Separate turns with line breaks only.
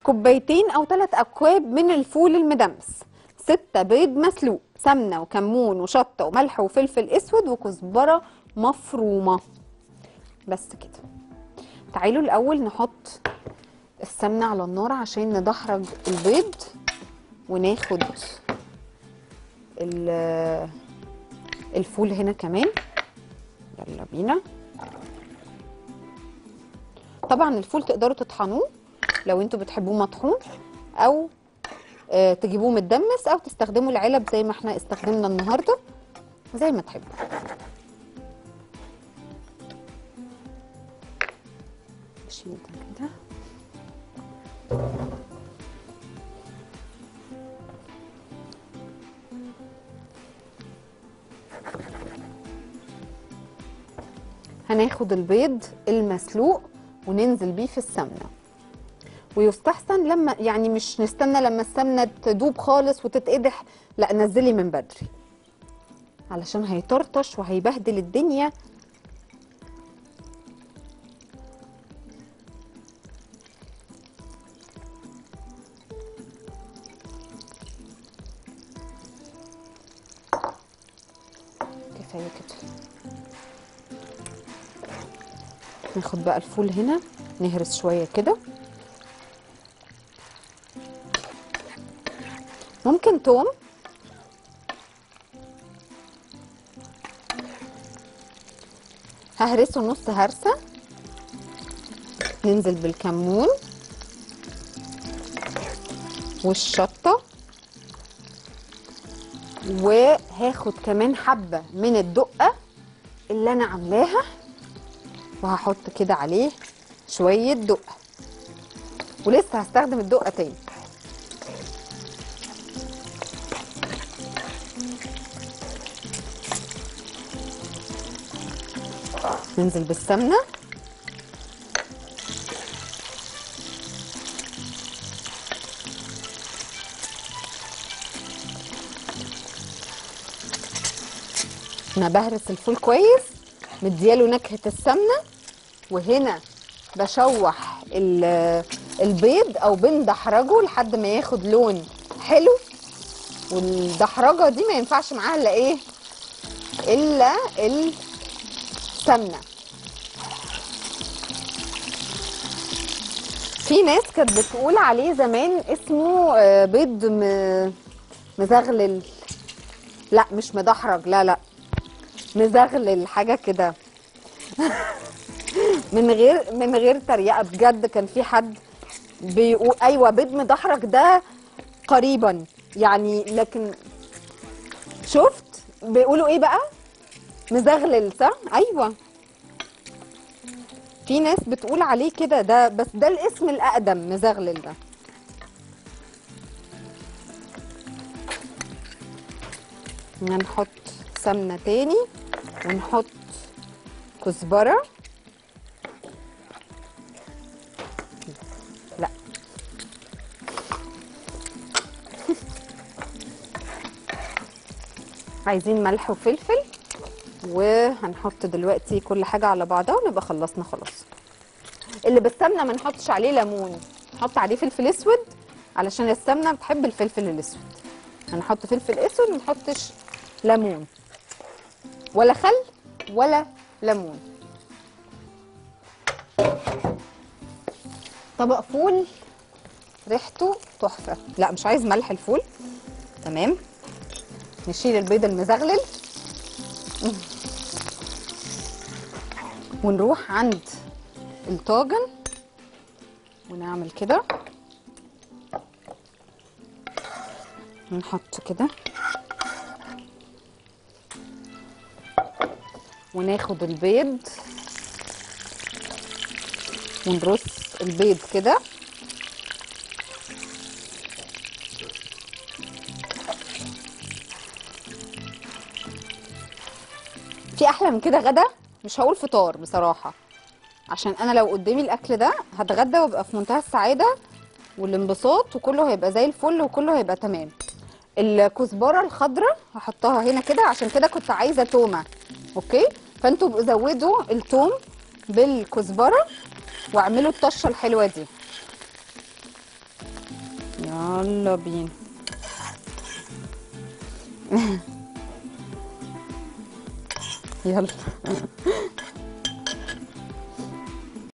كوبايتين او ثلاث اكواب من الفول المدمس ستة بيض مسلوق سمنة وكمون وشطة وملح وفلفل اسود وكزبرة مفرومة بس كده تعالوا الاول نحط السمنة على النار عشان ندحرج البيض وناخد ال- الفول هنا كمان يلا بينا طبعا الفول تقدروا تطحنوه لو انتوا بتحبوه مطحون او آه، تجيبوه متدمس او تستخدموا العلب زي ما احنا استخدمنا النهارده زي ما تحبوا نشيل ده كده هناخد البيض المسلوق وننزل بيه في السمنه ويستحسن لما يعني مش نستنى لما السمنه تدوب خالص وتتقدح لا نزلي من بدري علشان هيطرطش وهيبهدل الدنيا كفايه كده ناخد بقى الفول هنا نهرس شويه كده ممكن توم ههرسه نص هرسة ننزل بالكمون والشطة وهاخد كمان حبة من الدقة اللي أنا عاملاها وهحط كده عليه شوية دقة ولسه هستخدم الدقة تاني ننزل بالسمنة انا بهرس الفول كويس مدياله نكهة السمنة وهنا بشوح ال- البيض او بندحرجه لحد ما ياخد لون حلو والدحرجة دي ما ينفعش معاها الا ايه الا السمنة في ناس كانت بتقول عليه زمان اسمه آه، بيض م- مزغلل لا مش مدحرج لا لا مزغلل حاجه كده من غير من غير تريقه بجد كان في حد بيقول ايوه بيض مدحرج ده قريبا يعني لكن شفت بيقولوا ايه بقى مزغلل صح ايوه في ناس بتقول عليه كده ده بس ده الاسم الاقدم مزغلل ده نحط سمنه تاني ونحط كزبره لا عايزين ملح وفلفل وهنحط دلوقتي كل حاجه على بعضها ونبقى خلصنا خلاص اللي بالسمنه ما نحطش عليه ليمون نحط عليه فلفل اسود علشان السمنه بتحب الفلفل الاسود هنحط فلفل اسود وما نحطش ليمون ولا خل ولا ليمون طبق فول ريحته تحفه لا مش عايز ملح الفول تمام نشيل البيض المزغلل ونروح عند الطاجن ونعمل كده نحط كده وناخد البيض ونرص البيض كده في احلى من كده غدا مش هقول فطار بصراحه عشان انا لو قدامي الاكل ده هتغدى وابقى في منتهى السعاده والانبساط وكله هيبقى زي الفل وكله هيبقى تمام الكزبره الخضراء هحطها هنا كده عشان كده كنت عايزه تومه اوكي فانتوا بقوا زودوا التوم بالكزبره واعملوا الطشه الحلوه دي يلا بينا يلا